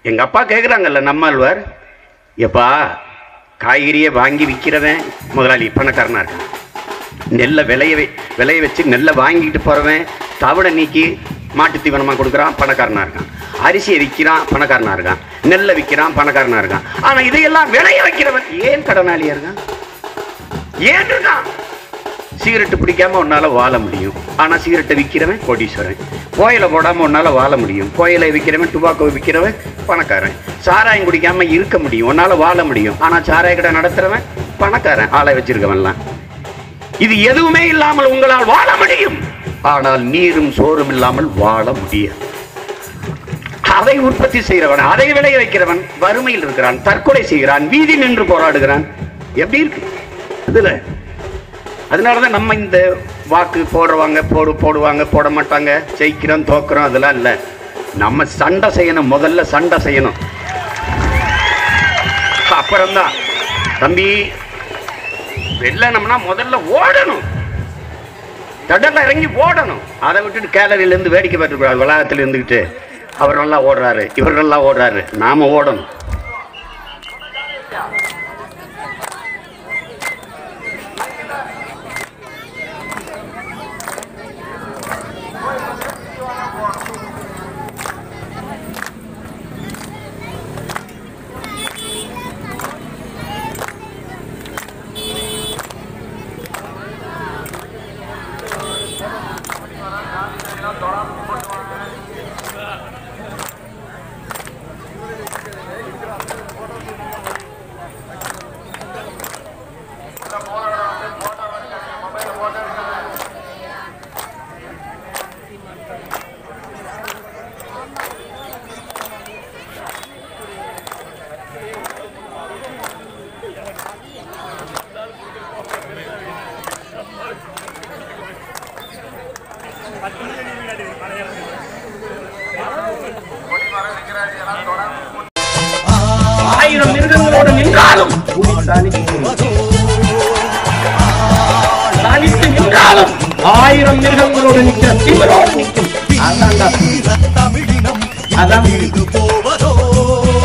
எங்க அப்பா கேட்குறாங்கல்ல நம்மாழ்வார் எப்பா காய்கறியை வாங்கி விற்கிறவன் முதலாளி பணக்காரனா இருக்கான் நெல்லை விளைய வை- விளைய வச்சு நெல்லை வாங்கிட்டு போறவன் தவிட நீக்கி மாட்டு தீவனமாக கொடுக்குறான் பணக்காரனா இருக்கான் அரிசியை விற்கிறான் பணக்காரனா இருக்கான் நெல்லை விற்கிறான் பணக்காரனா இருக்கான் ஆனா இதையெல்லாம் விளைய வைக்கிறவன் ஏன் கடனாளியா இருக்கான் ஏன் இருக்கான் சிகரெட்டு பிடிக்காம உன்னால வாழ முடியும் ஆனா சிகரெட்டை விற்கிறவன் கோடீஸ்வரன் கோயிலை போடாம உன்னால வாழ முடியும் கோயிலை விற்கிறவன் டுபாக்கோ விற்கிறவன் பணக்காரன் சாராயம் குடிக்காம இருக்க முடியும் உன்னால வாழ முடியும் ஆனா சாராய கடை நடத்துறவன் பணக்காரன் ஆளை வச்சிருக்கவன்லாம் இது எதுவுமே இல்லாமல் உங்களால் வாழ முடியும் ஆனால் நீரும் சோறும் இல்லாமல் வாழ முடியாது அதை உற்பத்தி செய்கிறவன் அதை விளைய வைக்கிறவன் வறுமையில் இருக்கிறான் தற்கொலை செய்கிறான் வீதி நின்று போராடுகிறான் எப்படி இருக்கு இதுல அதனாலதான் நம்ம இந்த வாக்கு போடுறவங்க போடு போடுவாங்க போட மாட்டாங்க ஜெயிக்கிறோம் தோக்குறோம் அதெல்லாம் இல்லை நம்ம சண்டை செய்யணும் முதல்ல சண்டை செய்யணும் அப்புறம்தான் தம்பி வெல்லணும்னா முதல்ல ஓடணும் தடல்ல இறங்கி ஓடணும் அதை விட்டுட்டு கேலரியில இருந்து வேடிக்கை பார்த்துக்கூடாது வளாகத்தில் இருந்துக்கிட்டு அவர் நல்லா ஓடுறாரு இவர் நல்லா ஓடுறாரு நாம ஓடணும் ஆயிரம் மிருகங்களோடு நின்றாலும் தனித்து நின்றாலும் ஆயிரம் மிருகங்களோடு நிற்கிற திமிரோடு நிற்கும் அதான்டா. தமிழினம் அதான் இது போவதோ